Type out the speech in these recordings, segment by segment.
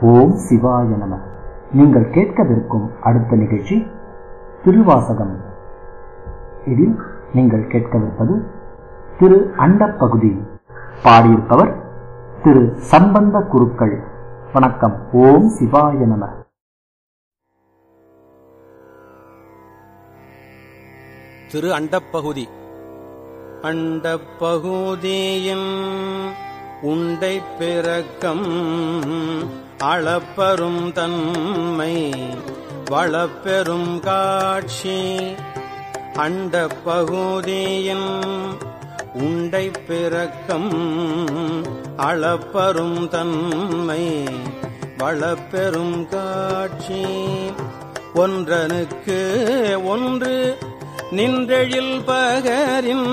ஓம் சிவாய நம நீங்கள் கேட்கவிருக்கும் அடுத்த நிகழ்ச்சி திருவாசகம் இதில் நீங்கள் கேட்கவிருப்பது திரு அண்டப்பகுதி பாடியிருப்பவர் திரு சம்பந்த குருக்கள் வணக்கம் ஓம் சிவாய நம திரு அண்டப்பகுதி அண்டப்பகுதியின் உண்டை பிறக்கம் அளப்பெரும் தன்மை வளப்பெரும் காட்சி அண்டப்பகுதியின் உண்டை பிறக்கம் அளப்பெரும் தன்மை வளப்பெரும் காட்சி ஒன்றனுக்கு ஒன்று நின்றெழில் பகரின்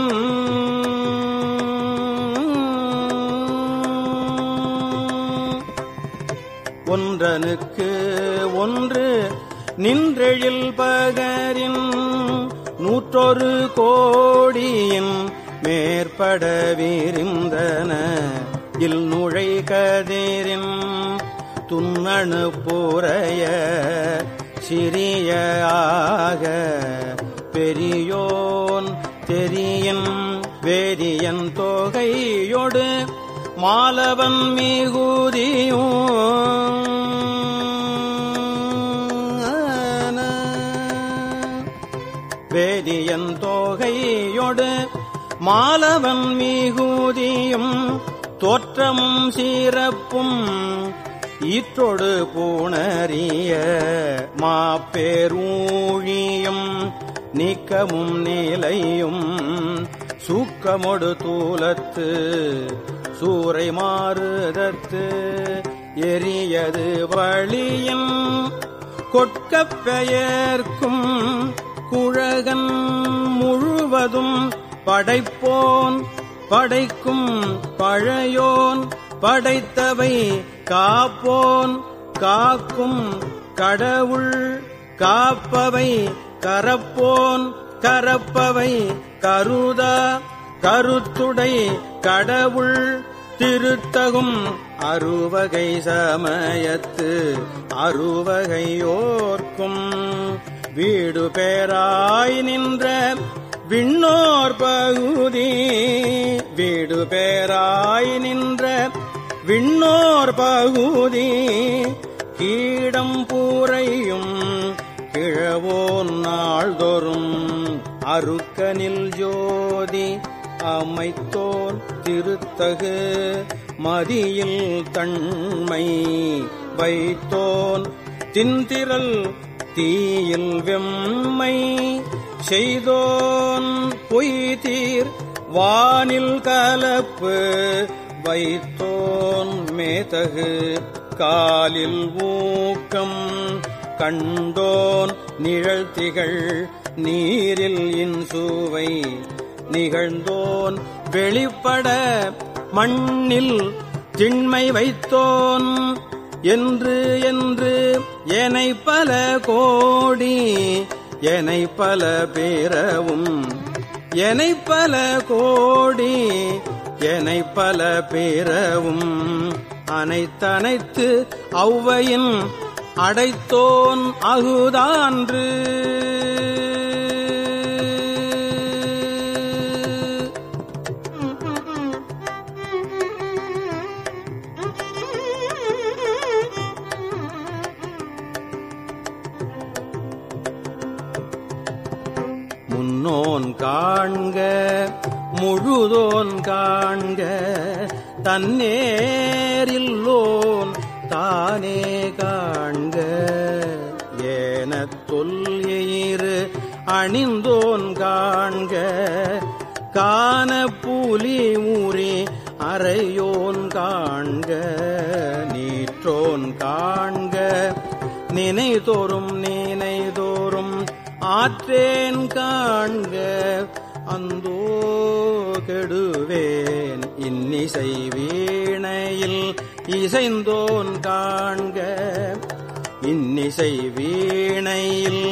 ஒன்றனுக்கு ஒன்று நின்றெழில் பகரின் நூற்றொரு கோடியின் மேற்பட விரிந்தன இல் நுழை கதிரின் துண்ணணு புறைய சிறிய ஆக பெரியோன் தெரியின் வேதியன் தொகையொடு மாலவன் மிகுதியும் வேதியன் தொகையொடு மாலவன் மிகுதியும் தோற்றமும் சீரப்பும் ஈற்றொடு பூணறிய மாப்பேரூழியும் நீக்கமும் நிலையும் சூக்கமொடு தூலத்து சூறை மாறுதத்து எரியது வழியின் கொட்கப் பெயர்க்கும் குழகன் முழுவதும் படைப்போன் படைக்கும் பழையோன் படைத்தவை காப்போன் காக்கும் கடவுள் காப்பவை கரப்போன் கரப்பவை கருதா கருத்துடை கடவுள் திருத்தகும் அறுவகை சமயத்து அறுவகையோர்க்கும் வீடு பேராய் நின்ற விண்ணோர் பகுதி வீடு பேராய் நின்ற விண்ணோர் பகுதி கீடம் பூரையும் கிழவோன் நாள்தோறும் அருக்கனில் ஜோதி அமைத்தோன் திருத்தகு மதியில் தன்மை வைத்தோன் தின்திரல் தீயில் வெம்மை செய்தோன் பொய்தீர் வானில் கலப்பு வைத்தோன் மேதகு காலில் ஊக்கம் கண்டோன் நிழல் திகழ் நீரில் இன்சுவை நிகழ்ந்தோன் வெளிப்பட மண்ணில் திண்மை வைத்தோன் என்று என்று எனை பல கோடி எனை பல பேரவும் எனை பல கோடி எனை பல பேரவும் அனைத்தனைத்து ஔவையின் அடைத்தோன் அகுதான்று முன்னோன் காண்க முழுதோன் காண்க தன்னேரில்லோன் தானே காண்க ஏன தொல்லிரு அணிந்தோன் காண்க காண புலி ஊறி அறையோன் காண்க நீற்றோன் காண்க நினைதோறும் நினைதோறும் ஆற்றேன் காண்க அந்தோ கெடுவேன் இன்னிசை வீணையில் இசைந்தோன் காண்க இன்னிசை வீணையில்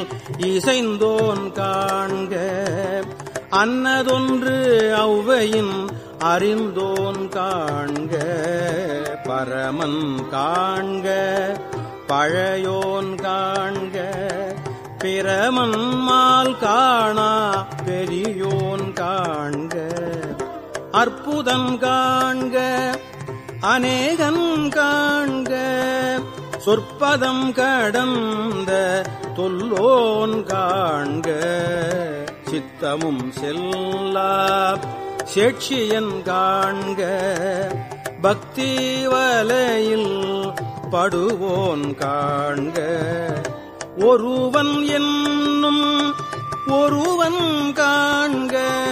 இசைந்தோன் காண்க அன்னதொன்று ஔவையின் அறிந்தோன் காண்க பரமன் காண்க பழையோன் காண்க பிரமன் மால் காணா பெரியோன் காண்க அற்புதம் காண்க அநேகன் காண்க சொற்பதம் கடந்த தொல்லோன் காண்க சித்தமும் செல்லா சேட்சியன் காண்க பக்தி வலையில் படுவோன் காண்க ஒருவன் என்னும் ஒருவன் காண்க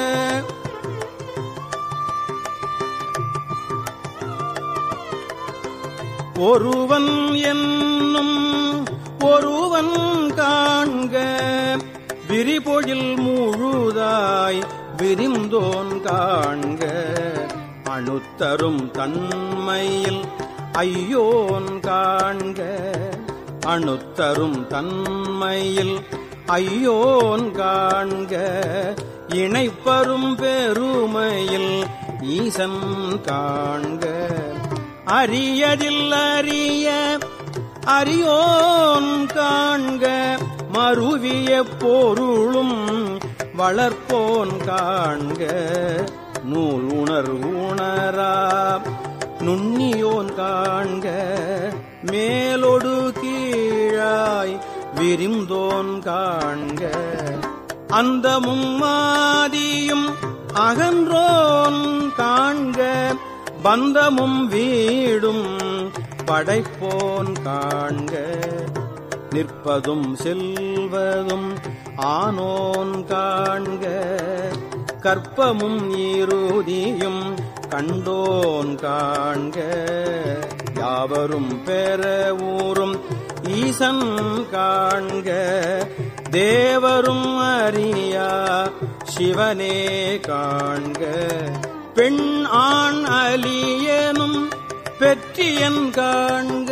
ஒருவன் என்னும் ஒருவன் காண்க விரிபொழில் முழுதாய் விரிந்தோன் காண்க அணுத்தரும் தன்மையில் ஐயோன் காண்க அணுத்தரும் தன்மையில் ஐயோன் காண்க இணைப்பரும் பெருமையில் ஈசன் காண்க அரியதில் அறிய அரியோன் காண்க மருவிய பொருளும் வளர்ப்போன் காண்க நூல் உணர் உணரா நுண்ணியோன் காண்க மேலொடு கீழாய் விரிந்தோன் காண்க அந்த மும்மாதியும் அகன்றோன் காண்க பந்தமும் வீடும் படைப்போன் காண்க நிற்பதும் செல்வதும் ஆனோன் காண்க கற்பமும் ஈருதியும் கண்டோன் காண்க யாவரும் பெற ஊரும் ஈசன் காண்க தேவரும் அறியா சிவனே காண்க பெண் ஆண் அலியனும் பெற்றியன் காண்க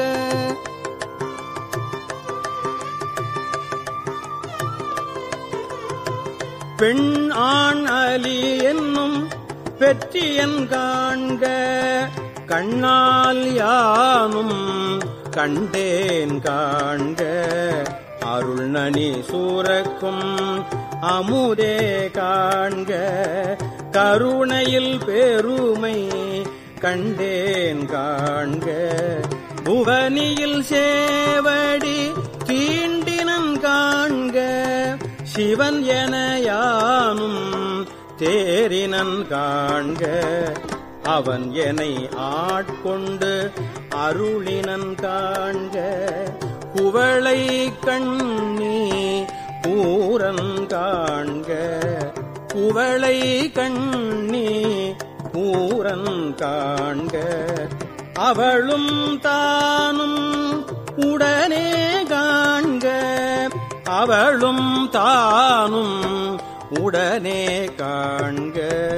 பெண் ஆண் அலி என்னும் பெற்றியன் காண்க கண்ணால் யானும் கண்டேன் காண்க அருள் நனி சூரக்கும் அமுதே காண்க கருணையில் பெருமை கண்டேன் காண்க புவனியில் சேவடி தீண்டினன் காண்க சிவன் என யானும் தேரினன் காண்க அவன் என்னை ஆட்கொண்டு அருளினன் காண்க குவளை கண்ணி பூரன் காண்க குவளை கண்ணி பூரன் காண்க அவளும் தானும் உடனே காண்க அவளும் தானும் உடனே காண்க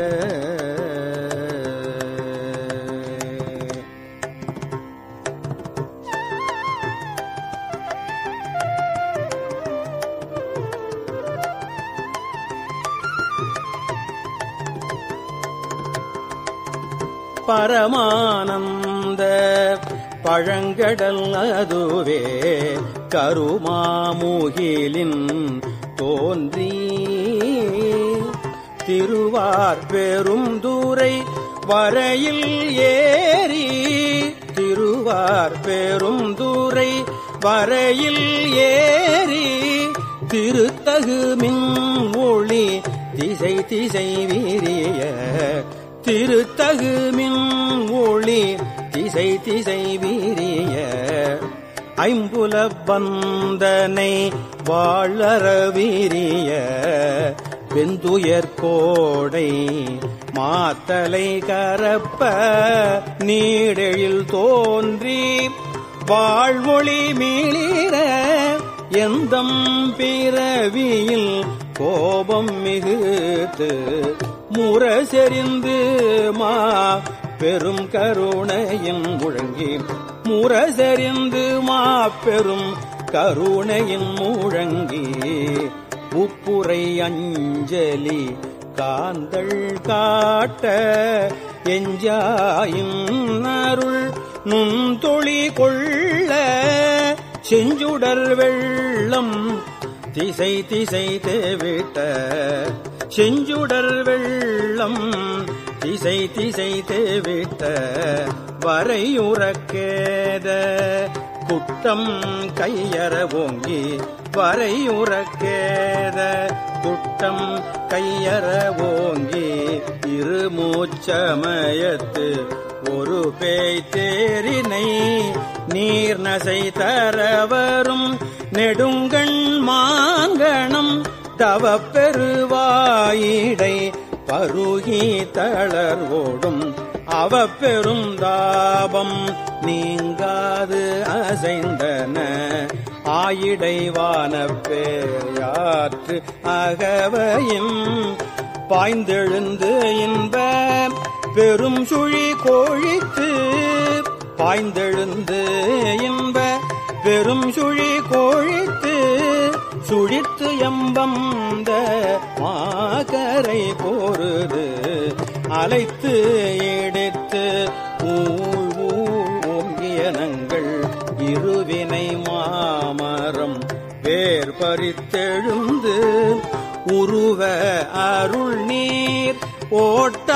பரமானந்த பழங்கடல் அதுவே கருமாமுகிலின் தோன்றி திருவார் பெரும் தூரை வரையில் ஏறி திருவார் பெரும் தூரை வரையில் ஏறி திருத்தகு மின் ஒளி திசை திசை வீரிய திருத்தகு மின் ஒளி திசை திசை வீரிய ஐம்புல பந்தனை வாழற வீரிய வெந்துயர் கோடை மாத்தலை கரப்ப நீடெழில் தோன்றி வாழ்மொழி மீளிர எந்தம் பிறவியில் கோபம் மிகுத்து முரசெறிந்து மா பெரும் கருணையின் முழங்கி முரசெறிந்து மா பெரும் கருணையின் முழங்கி உப்புரை அஞ்சலி காந்தள் காட்ட எஞ்சாயின் அருள் நுண்தொழி கொள்ள செஞ்சுடர் வெள்ளம் திசை திசை தேவிட்ட செஞ்சுடர் வெள்ளம் திசை திசை தேவிட்ட வரையுறக்கேத குட்டம் கையற ஓங்கி வரையுறக்கேத குட்டம் கையற ஓங்கி இருமூச்சமயத்து ஒரு பேய் தேரினை நீர் நசை தரவரும் நெடுங்கண் மாங்கணம் தவப்பெருவாயிடை பருகி தளர்வோடும் அவ பெரும் தாபம் நீங்காது அசைந்தன ஆயிடைவான பேயாற்று அகவையும் பாய்ந்தெழுந்து இன்ப பெரும் சுழி கோழித்து பாய்ந்தெழுந்து இன்ப பெரும் சுழி கோழித்து சுழித்து எம்பந்த மாகரை போருது அலைத்து எடுத்து ஊழ் ஊழ் ஓங்கியனங்கள் இருவினை மாமரம் வேர் பறித்தெழுந்து உருவ அருள் நீர் ஓட்ட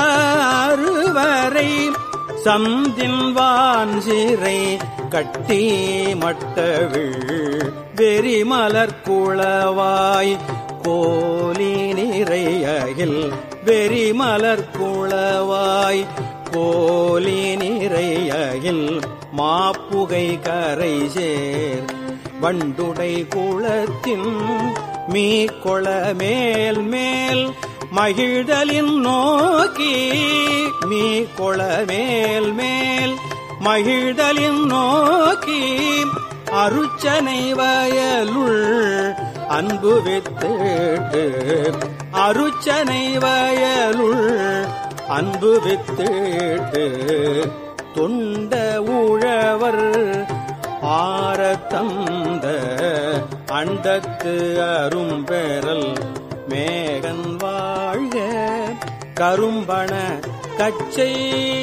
அருவரை சந்தின் வான் சிறை கட்டி மட்டவிழ் வெறிமலர் குளவாய் கோலி நிறையகில் வெறிமலர் குளவாய் கோலி நிறையகில் மாப்புகை கரை சேர் வண்டுடை குளத்தின் மீ கொள மேல் மேல் மகிழ்தலின் நோக்கி மீ கொள மேல் மேல் மகிழ்தலின் நோக்கி அருச்சனை வயலுள் அன்பு வித்திட்டு அருச்சனை வயலுள் அன்பு வித்திட்டு தொண்ட உழவர் ஆரத்தந்த அண்டத்து அரும்பெறல் மேகன் வாழ்க கரும்பண கச்சை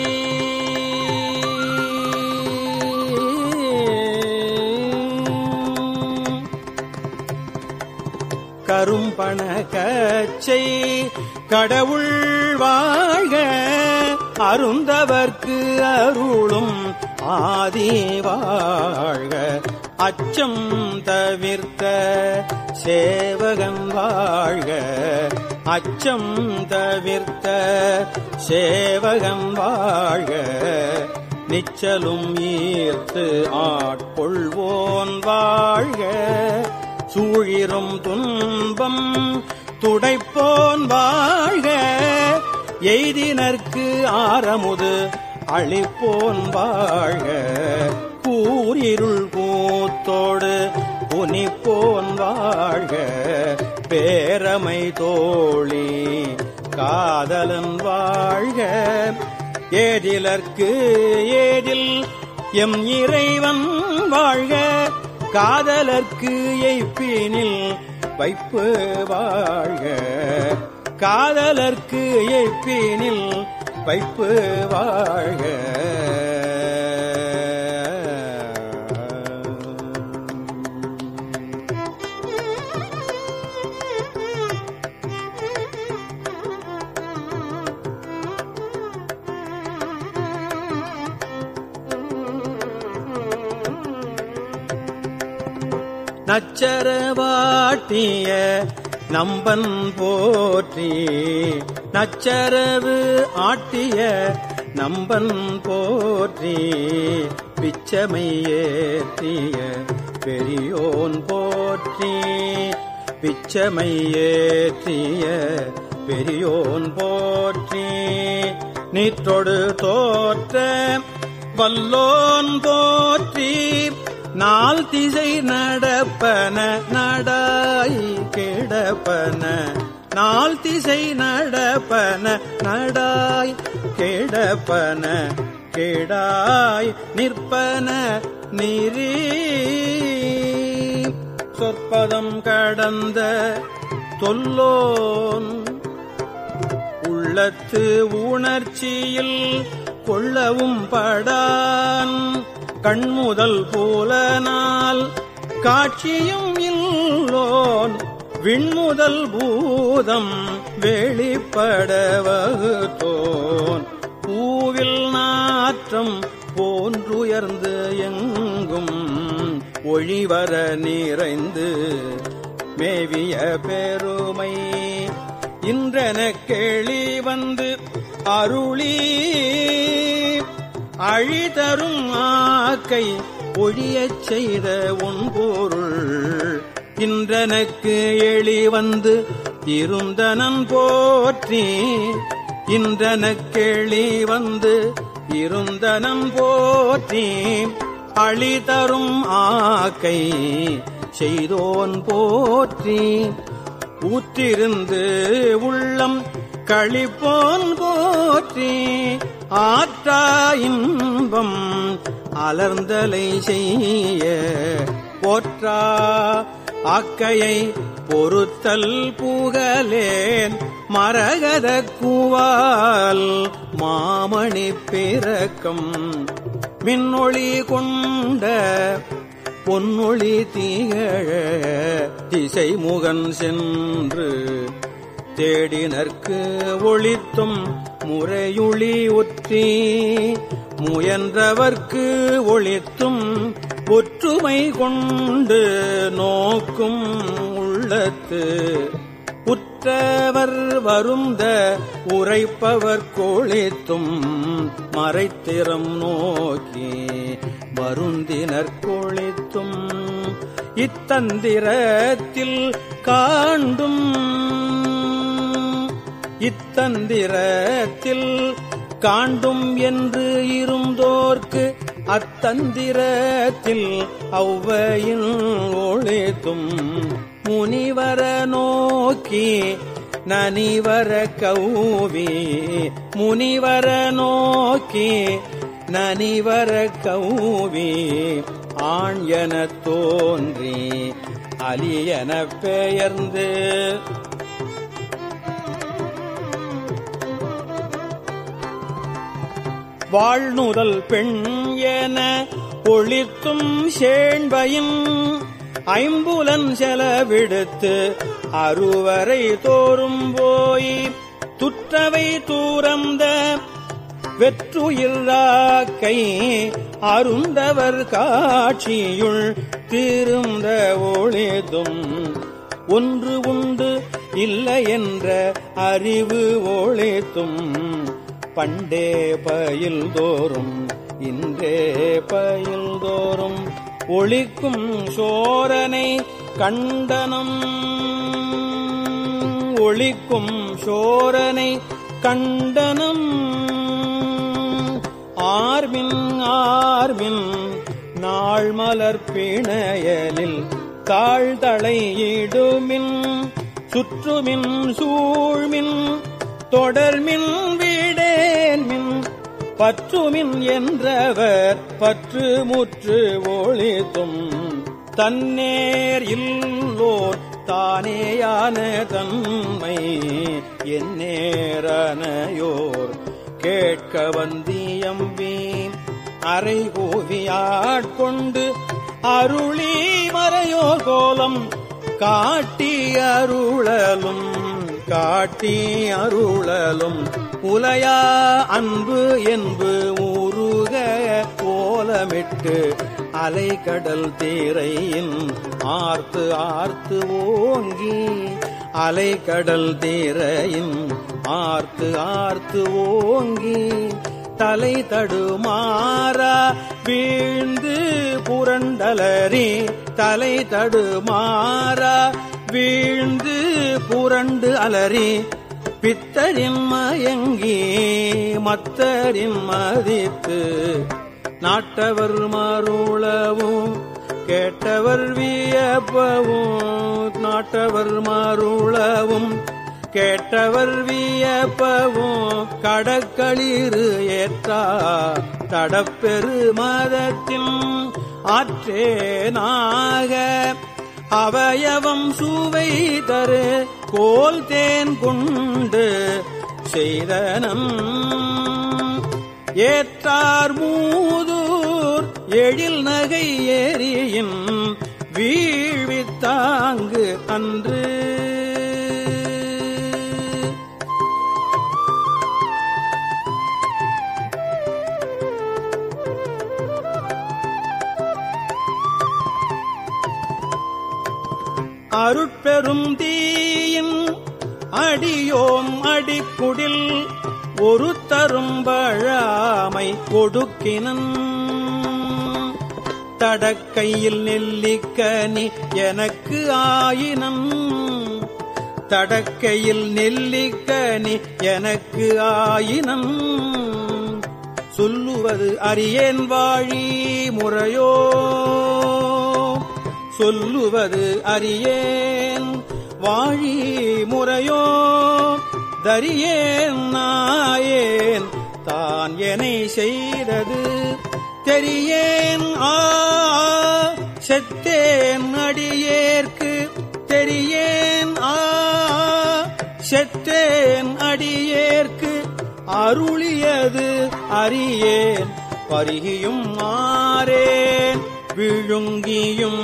கரும்பண கச்சை கடவுள் வாழ்க அருந்தவர்க்கு அருளும் ஆதி வாழ்க அச்சம் தவிர்த்த சேவகன் வாழ்க அச்சம் தவிர்த்த சேவகன் வாழ்க நிச்சலும் ஈர்த்து ஆட்கொள்வோன் வாழ்க சூழிரும் துன்பம் துடைப்போன் வாழ்க எய்தினர்க்கு ஆரமுது அளிப்போன் வாழ்க கூரிருள் கூத்தோடு புனிப்போன் வாழ்க பேரமை தோழி காதலன் வாழ்க ஏதிலர்க்கு ஏதில் எம் இறைவன் வாழ்க காதலர்க்கு எய்ப்பினில் வைப்பு வாழ்க காதலர்க்கு எய்ப்பினில் வைப்பு வாழ்க நச்சரவாட்டிய நம்பன் போற்றி நச்சரவு ஆட்டிய நம்பன் போற்றி பிச்சமை ஏற்றிய பெரியோன் போற்றி பிச்சமை ஏற்றிய பெரியோன் போற்றி நீற்றொடு தோற்ற வல்லோன் போற்றி நாள் திசை நடப்பன நடாய் கிடப்பன நாள் திசை நடப்பன நடாய் கிடப்பன கெடாய் நிற்பன நிறி சொற்பதம் கடந்த தொல்லோன் உள்ளத்து உணர்ச்சியில் கொள்ளவும் படான் கண்முதல் போலனால் காட்சியும் இல்லோன் விண்முதல் பூதம் வெளிப்பட வகுத்தோன் பூவில் நாற்றம் போன்றுயர்ந்து எங்கும் ஒழிவர நிறைந்து மேவிய பெருமை இன்றென கேளி வந்து அருளி அழிதரும் ஆக்கை ஒழியச் செய்த உன் பொருள் இன்றனக்கு எளி வந்து இருந்தனன் போற்றி இன்றனக்கெளி வந்து இருந்தனன் போற்றி அழிதரும் ஆக்கை செய்தோன் போற்றி ஊற்றிருந்து உள்ளம் களிப்போன் போற்றி ஆற்றா இன்பம் அலர்ந்தலை செய்ய போற்றா ஆக்கையை பொறுத்தல் புகழேன் மரகத கூவால் மாமணி பிறக்கம் மின்னொளி கொண்ட பொன்னொளி தீகழ திசை முகன் சென்று தேடினர்க்கு ஒளித்தும் முறையுளி ஒற்றி முயன்றவர்க்கு ஒளித்தும் ஒற்றுமை கொண்டு நோக்கும் உள்ளத்து உற்றவர் வருந்த உரைப்பவர் கோளித்தும் மறைத்திறம் நோக்கி வருந்தினர் கோளித்தும் இத்தந்திரத்தில் காண்டும் இத்தந்திரத்தில் காண்டும் என்று இருந்தோர்க்கு அத்தந்திரத்தில் ஔவையின் ஒளித்தும் முனிவர நோக்கி நனிவர கௌவி முனிவர நோக்கி நனிவர கௌவி ஆண் எனத் தோன்றி அலியன பெயர்ந்து வாழ்நுதல் பெண் என ஒளித்தும் சேண்பையும் ஐம்புலன் செலவிடுத்து அறுவரை தோறும் போய் துற்றவை தூரந்த வெற்றுயிராக்கை அருந்தவர் காட்சியுள் திருந்த ஒளிதும் ஒன்று உண்டு இல்லை என்ற அறிவு ஒளித்தும் பண்டே பயில் தோறும் இன்றே பயில் தோறும் ஒளிக்கும் சோரனை கண்டனம் ஒளிக்கும் சோரனை கண்டனம் ஆர்மின் ஆர்மின் நாள் மலர் பிணையலில் தாழ்தளையிடுமின் சுற்றுமின் சூழ்மின் தொடர்மின் வீடேன்மின் பற்றுமின் என்றவர் பற்று முற்று ஒளித்தும் தன்னேர் இல்லோர் தானேயான தன்மை என்னேரனையோர் கேட்க வந்தியம்பி அரை கூவியாட்கொண்டு அருளி மறையோர் கோலம் காட்டி அருளலும் காட்டி அருளலும் உலையா அன்பு என்பு ஊருக ஓலமிட்டு அலைக்கடல் தீரையின் ஆர்த்து ஆர்த்து ஓங்கி அலைக்கடல் தீரையின் ஆர்த்து ஆர்த்து ஓங்கி தலை தடுமாறா வீழ்ந்து புரண்டலரி தலை தடுமாறா வீழ்ந்து புரண்டு அலறி பித்தரின் மயங்கி மத்தரின் மதித்து நாட்டவர் மருளவும் கேட்டவர் வியப்பவும் நாட்டவர் மருளவும் கேட்டவர் வியப்பவும் கடக்களிறு ஏற்றா தடப்பெரு மதத்தின் ஆற்றேனாக அவயவம் சுவை தரு கோல் தேன் கொண்டு செய்தனம் ஏற்றார் மூதூர் எழில் நகை ஏரியின் வீழ்வித்தாங்கு அன்று அருட்பெரும் தீயின் அடியோம் அடிக்குடில் ஒரு தரும்பழாமை கொடுக்கினன் தடக்கையில் நெல்லிக்கனி எனக்கு ஆயினம் தடக்கையில் நெல்லிக்கனி எனக்கு ஆயினம் சொல்லுவது அறியேன் வாழி முறையோ சொல்லுவது அறியேன் வாழி முறையோ தரியேன் நாயேன் தான் எனை செய்தது தெரியேன் ஆ செத்தேன் அடியேற்கு தெரியேன் ஆ செத்தேன் அடியேற்கு அருளியது அறியேன் பருகியும் மாறேன் விழுங்கியும்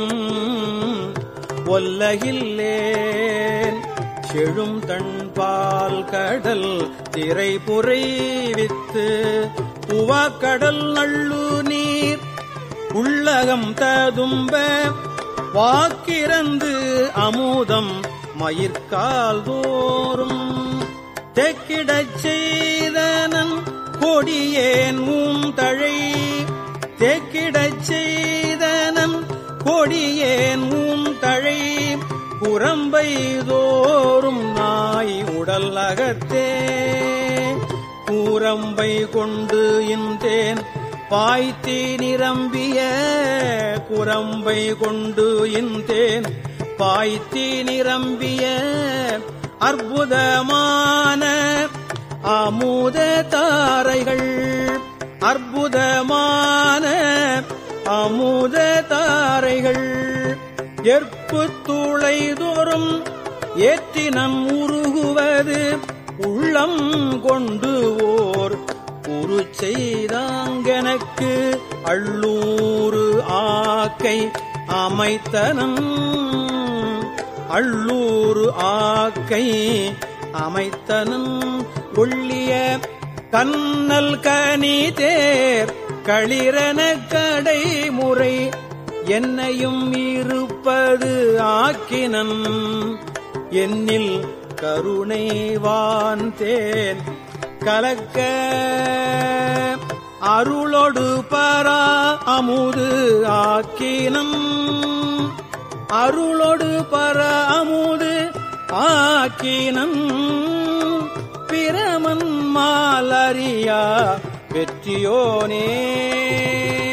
ஒல்லகில்லேன் செழும் தன்பால் கடல் திரைபுரை வித்து உவாக்கடல் நள்ளு நீர் உள்ளகம் ததும்ப வாக்கிறந்து அமுதம் மயிர்கால் தோறும் தெக்கிடச் செய்தனன் கொடியேன் ஊம் தழை தெக்கிடச் செய்தனன் கொடியேன் ஊம் தழை புறம்பை தோறும் நாய் உடல் அகத்தே கூரம்பை கொண்டு இந்தேன் பாய்த்தி நிரம்பிய குரம்பை கொண்டு இந்தேன் பாய்த்தி நிரம்பிய அற்புதமான அமுத தாரைகள் அற்புதமான அமுத தாரைகள் எற்பு துளை தோறும் ஏற்றினம் உருகுவது உள்ளம் கொண்டு ஓர் உரு செய்தாங்கனக்கு அள்ளூரு ஆக்கை அமைத்தனம் அள்ளூரு ஆக்கை அமைத்தனம் ஒள்ளிய கண்ணல் கனி தேர் களிரன கடைமுறை என்னையும் இருப்பது ஆக்கினன் என்னில் கருணை வாந்தேன் கலக்க அருளொடு பரா அமுது ஆக்கினம் அருளொடு பர அமுது ஆக்கினம் பிரமன் மாலரியா வெற்றியோனே